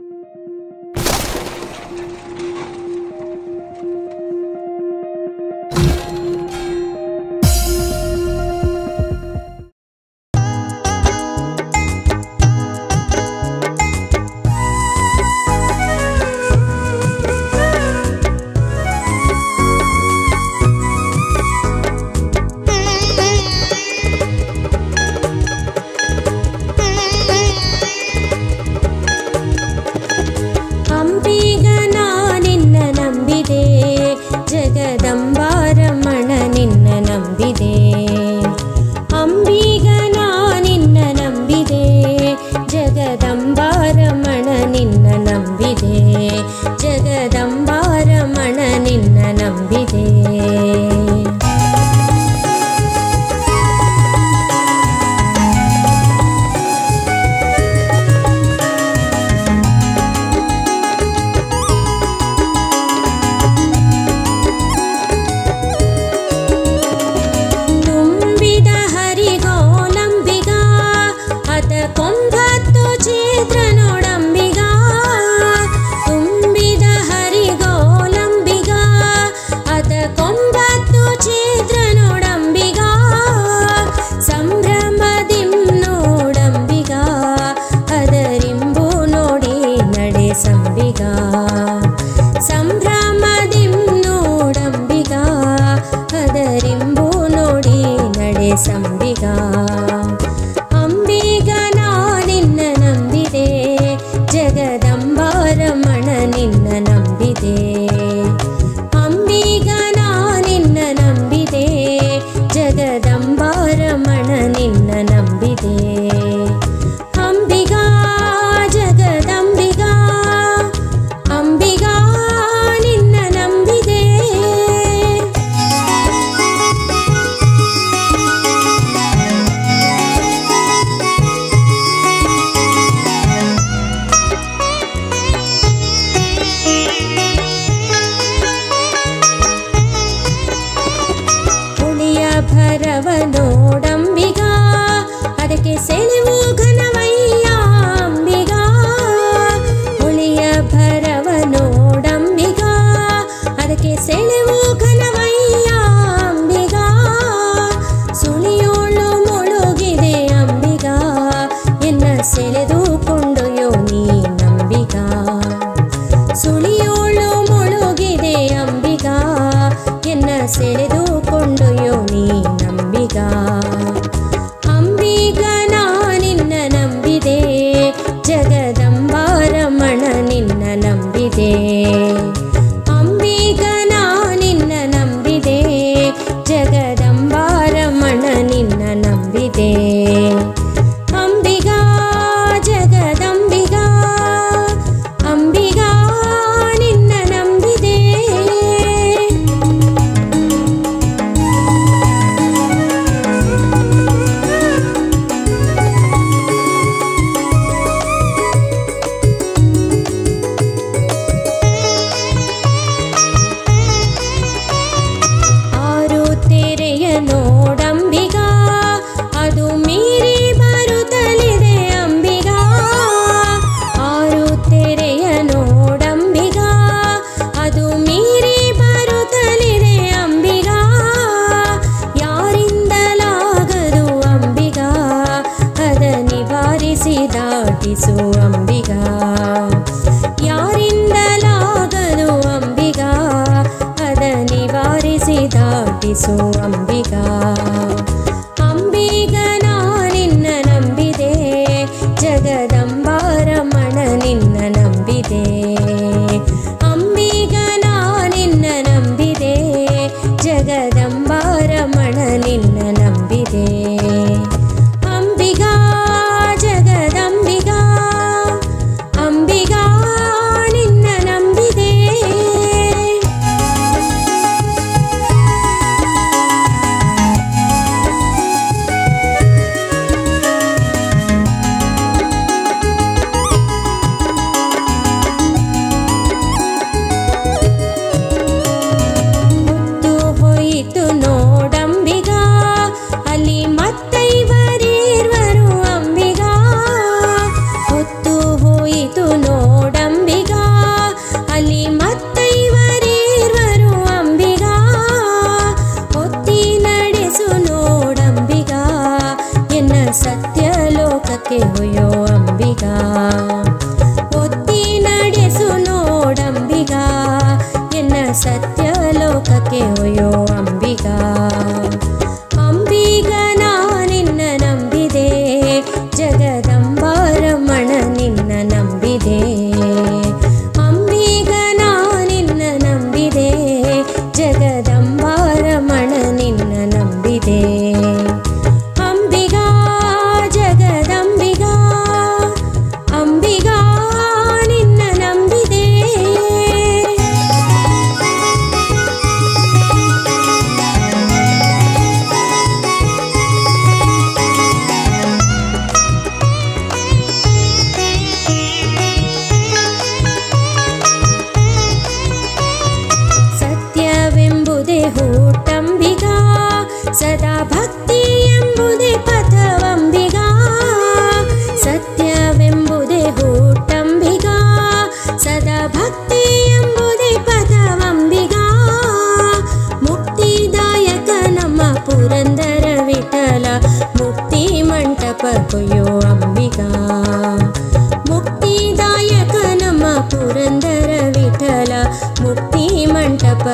ಅಂಬಿಗ ನಿನ್ನ ನಂಬಿದೆ ಜಗದಂಬಾರಮಣ ನಿನ್ನ ನಂಬಿದೆ ಅಂಬಿಗ ನಿನ್ನ ನಂಬಿದೆ ಜಗದಂಬಾರಮಣ ನಿನ್ನ ನಂಬಿದೆ ಜಗದಂಬಾರಮಣ ನಿನ್ನ ನಂಬಿದೆ ತುಂಬಿದ ಹರಿಗೋಲಂಬಿಗ ಅದ ಕೊಂಬತ್ತು ಚಿತ್ರ ನೋಡಂಬಿಗ ತುಂಬಿದ ಹರಿಗೋಲಂಬಿಗ ಅದ ಕೊಂಬತ್ತು ಚಿತ್ರ ನೋಡಂಬಿಗ ಸಂಭ್ರಮದಿಂ ನೋಡಂಬಿಗ ಅದರಿಂಬು ನೋಡಿ ನಡೆ ಸಂಬಿಗ ಸಂಭ್ರಮದಿಂ ನೋಡಂಬಿಗ ಅದರಿಂಬು ನೋಡಿ ನಡೆ ಸಂಬಿಗ ಅಂಬಿಗ ನಿನ್ನ ನಂಬಿದೆ ಜಗದಂಬಾರಮಣ ನಿನ್ನ ನಂಬಿದೆ ಅಂಬಿಗ ನಿನ್ನ ನಂಬಿದೆ ಜಗದಂಬಾರಮಣ ನಿನ್ನ ನಂಬಿದೆ ಅಂಬಿಗ ಜಗದಂಬಿಗ ಅಂಬಿಗ ನಿನ್ನ ನಂಬಿದೆ ಹುಳಿಯ ಭರವ ನೋಡಂಬಿಗ ಅದಕ್ಕೆ ಸೆಳೆವು ಘನವಯ್ಯ ಅಂಬಿಗ ಹುಳಿಯ ಭರವ ನೋಡಂಬಿಗ ಅದಕ್ಕೆ ಸೆಳೆವು ಘನವಯ್ಯ ಅಂಬಿಗ ಸುಳಿಯೋಳು ಮುಳುಗಿದೆ ಅಂಬಿಗ ಎನ್ನ ಸೆಳೆದುಕೊಂಡೊಯ್ಯೋ ನೀ ನಂಬಿಗ ಸುಳಿಯೋಳು ಮುಳುಗಿದೆ ಅಂಬಿಗ ಎನ್ನ ಸೆಳೆದುಕೊಂಡೊಯ್ಯೋ ನೀ ನಂಬಿಗ ಅಂಬಿಗ ನಿನ್ನ ನಂಬಿದೆ ಜಗದಂಬಾರಮಣ ನಿನ್ನ ನಂಬಿದೆ ಅಂಬಿಗ ನಿನ್ನ ನಂಬಿದೆ ಜಗದಂಬಾರಮಣ ನಿನ್ನ ನಂಬಿದೆ ಅಂಬಿಗ ಜಗದಂಬಿಗ ಅಂಬಿಗ ನಿನ್ನ ನಂಬಿದೆ ಆರು ತೆರೆಯ ನೋಡಂಬಿಗ ಅದು ಮೀರಿ ಬರುತ್ತಲಿದೆ ಅಂಬಿಗ ಆರು ತೆರೆಯ ನೋಡಂಬಿಗ ಅದು ಮೀರಿ ಬರುತ್ತಲಿದೆ ಅಂಬಿಗ ಯಾರಿಂದಲಾಗದು ಅಂಬಿಗ ಅದ ನಿವಾರಿಸಿ ದಾಟಿಸು ಅಂಬಿಗ ಯಾರಿಂದಲಾಗದು ಅಂಬಿಗ ಅದ ನಿವಾರಿಸಿ ದಾಟಿಸು ಅಂಬಿಗ ಅಂಬಿಗ ನಿನ್ನ ನಂಬಿದೆ ಜಗದಂಬಾರಮಣ ನಿನ್ನ ನಂಬಿದೆ ಅಂಬಿಗ ನಿನ್ನ ನಂಬಿದೆ ಜಗದಂಬಾರಮಣ ನಿನ್ನ ನಂಬಿದೆ ಅಂಬಿಗ ಜಗದಂಬಿಗ ಅಂಬಿಗ ನಿನ್ನ ನಂಬಿದೆ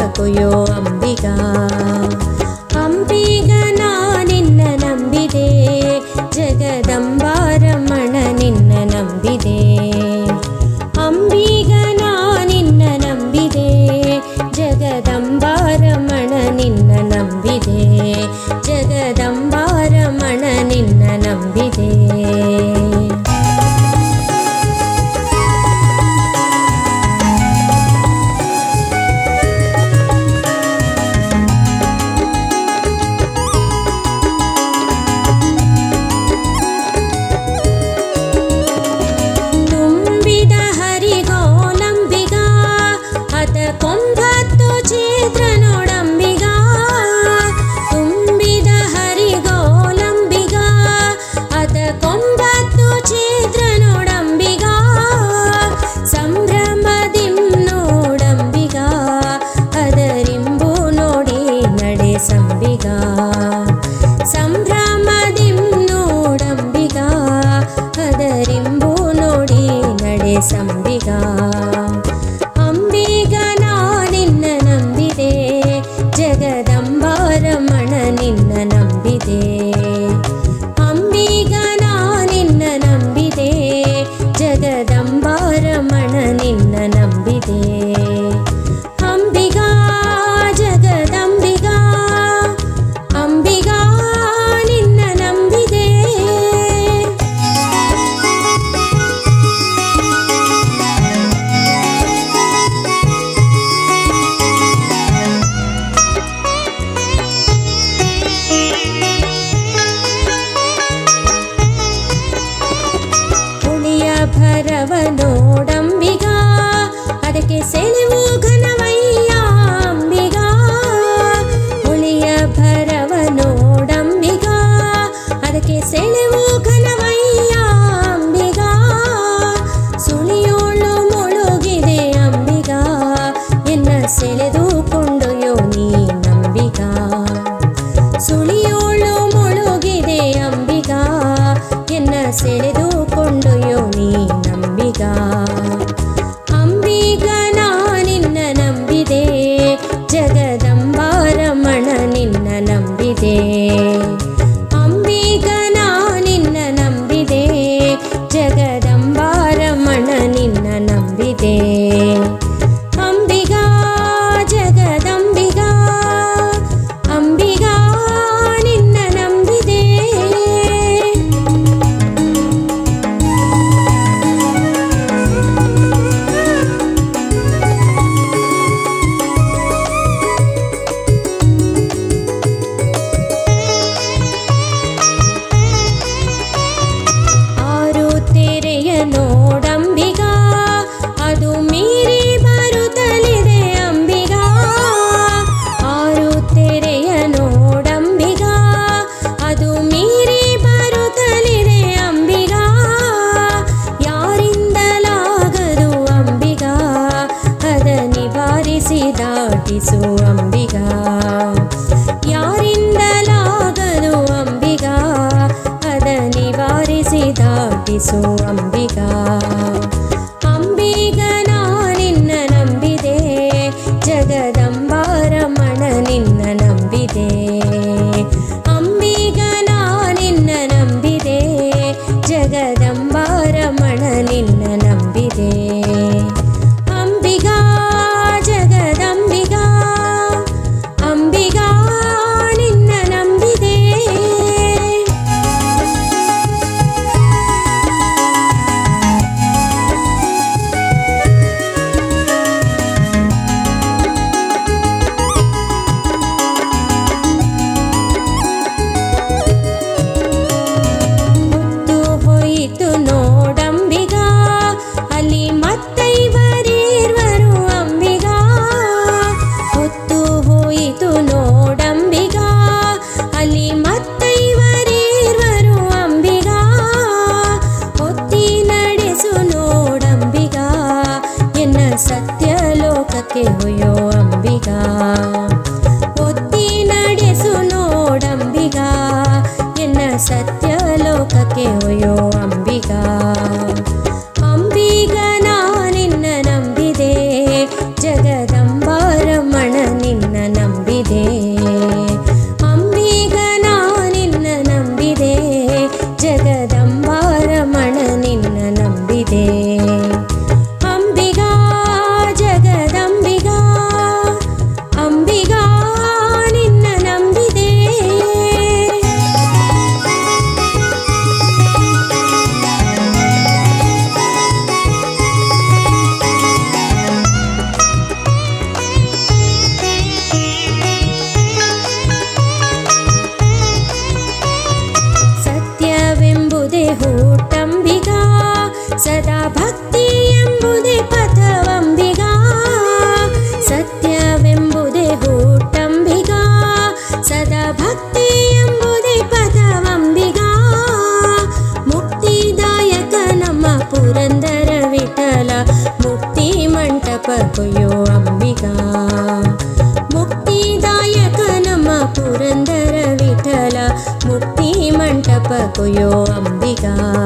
ಕೊಯ್ಯೋ ಅಂಬಿಗ ಅಂಬಿಗ ನಾ ನಿನ್ನ ನಂಬಿದೆ ಜಗದಂಬಾರಮಣ ನಿನ್ನ ನಂಬಿದೆ ಅಂಬಿಗ ನಾ ನಿನ್ನ ನಂಬಿದೆ ಜಗದಂಬಾರಮಣ ನಿನ್ನ ನಂಬಿದೆ ಜಗದಂಬಾರಮಣ ನಿನ್ನ ನಂಬಿದೆ ತುಂಬಿದ ಹರಿಗೋಲಂಬಿಗ ಅದ ಕೊಂಬತ್ತು ಚಿತ್ರ ನೋಡಂಬಿಗ ತುಂಬಿದ ಹರಿಗೋಲಂಬಿಗ ಅದ ಕೊಂಬತ್ತು ಚಿತ್ರ ನೋಡಂಬಿಗ ಸಂಭ್ರಮದಿಂ ನೋಡಂಬಿಗ ಅದರಿಂಬು ನೋಡಿ ನಡೆ ಸಂಬಿಗ ಸಂಭ್ರಮದಿಂ ನೋಡಂಬಿಗ ಅದರಿಂಬು ನೋಡಿ ನಡೆ ಸಂಬಿಗ ಅಂಬಿಗ ನಾ ನಿನ್ನ ನಂಬಿದೆ ಜಗದಂಬಾರಮಣ ನಿನ್ನ ನಂಬಿದೆ ಅಂಬಿಗ ನಾ ನಿನ್ನ ನಂಬಿದೆ ಜಗದಂಬಾರಮಣ ನಿನ್ನ ನಂಬಿದೆ ಅಂಬಿಗ ಜಗದಂಬಿಗ ಅಂಬಿಗ ನಿನ್ನ ನಂಬಿದೆ ಹುಳಿಯ ಭರವ ನೋಡಂಬಿಗ ಅದಕ್ಕೆ ಸೆಳೆವು ಘನವಯ್ಯ ಅಂಬಿಗ ಹುಳಿಯ ಭರವ ನೋಡಂಬಿಗ ಅದಕ್ಕೆ ಸೆಳೆವು ಘನವಯ್ಯ ಅಂಬಿಗ ಸುಳಿಯೋಳು ಮುಳುಗಿದೆ ಅಂಬಿಗ ಎನ್ನ ಸೆಳೆದುಕೊಂಡೊಯ್ಯೋ ನೀ ನಂಬಿಗ ಸುಳಿಯೋಳು ಮುಳುಗಿದೆ ಅಂಬಿಗ ಎನ್ನ ಸೆಳೆದುಕೊಂಡೊಯ್ಯೋ ನೀ ನಂಬಿಗ ಅಂಬಿಗ ನಾ ನಿನ್ನ ನಂಬಿದೆ ಜಗದಂಬಾರಮಣ ನಿನ್ನ ನಂಬಿದೆ ಅಂಬಿಗ ನಾ ನಿನ್ನ ನಂಬಿದೆ ಜಗದಂಬಾರಮಣ ನಿನ್ನ ನಂಬಿದೆ ಅಂಬಿಗ ಜಗದಂಬಿಗ ಅಂಬಿಗ ನಿನ್ನ ನಂಬಿದೆ ಆರು ತೆರೆಯ ನೋಡಂಬಿಗ ಅದು ಮೀರಿ ಬರುತ್ತಲಿದೆ ಅಂಬಿಗ ಆರು ತೆರೆಯ ನೋಡಂಬಿಗ ಅದು ಮೀರಿ ಬರುತ್ತಲಿದೆ ಅಂಬಿಗ ಯಾರಿಂದಲಾಗದು ಅಂಬಿಗ ಅದ ನಿವಾರಿಸಿ ದಾಟಿಸು ಅಂಬಿಗ ಯಾರಿಂದಲಾಗದು ಅಂಬಿಗ ಅದ ನಿವಾರಿಸಿ ದಾಟಿಸು ಅಂಬಿಗ ಅಂಬಿಗ ನಾ ನಿನ್ನ ನಂಬಿದೆ ಜಗದಂಬಾರಮಣ ನಿನ್ನ ನಂಬಿದೆ ಅಂಬಿಗ ನಾ ನಿನ್ನ ನಂಬಿದೆ ಜಗದಂಬಾರಮಣ ನಿನ್ನ ನಂಬಿದೆ ಅಂಬಿಗ ಜಗದಂಬಿಗ ಅಂಬಿಗ ನಿನ್ನ ನಂಬಿದೆ ಹೊತ್ತು ಹೋಯಿತು ನೋಡಂಬಿಗ ಅಲ್ಲಿ ಮತ್ತೈವರಿರ್ವರು ಅಂಬಿಗ ಹೊತ್ತು ಹೋಯಿತು ನೋಡಂಬಿಗ ಅಲ್ಲಿ ಮತ್ತೈವರಿರ್ವರು ಅಂಬಿಗ ಹೊತ್ತಿ ನಡೆಸು ನೋಡಂಬಿಗ ಎನ್ನ ಸತ್ಯ ಲೋಕಕ್ಕೆ ಹೊಯ್ಯೋ ಅಂಬಿಗ ಒತ್ತಿ ನಡೆಸು ನೋಡಂಬಿಗ ಎನ್ನ ಸತ್ಯ ಲೋಕಕ್ಕೆ ಒಯ್ಯೋ ಅಂಬಿಗ ಅಂಬಿಗ ನಾ ನಿನ್ನ ನಂಬಿದೆ ಜಗದಂಬಾರಮಣ ಕೊಯ್ಯೋ ಅಂಬಿಗಾ ಮುಕ್ತಿದಾಯಕ ನಮ್ಮ ಪುರಂದರ ವಿಠಲ ಮುಕ್ತಿ ಮಂಟಪ ಕೊಯ್ಯೋ ಅಂಬಿಗಾ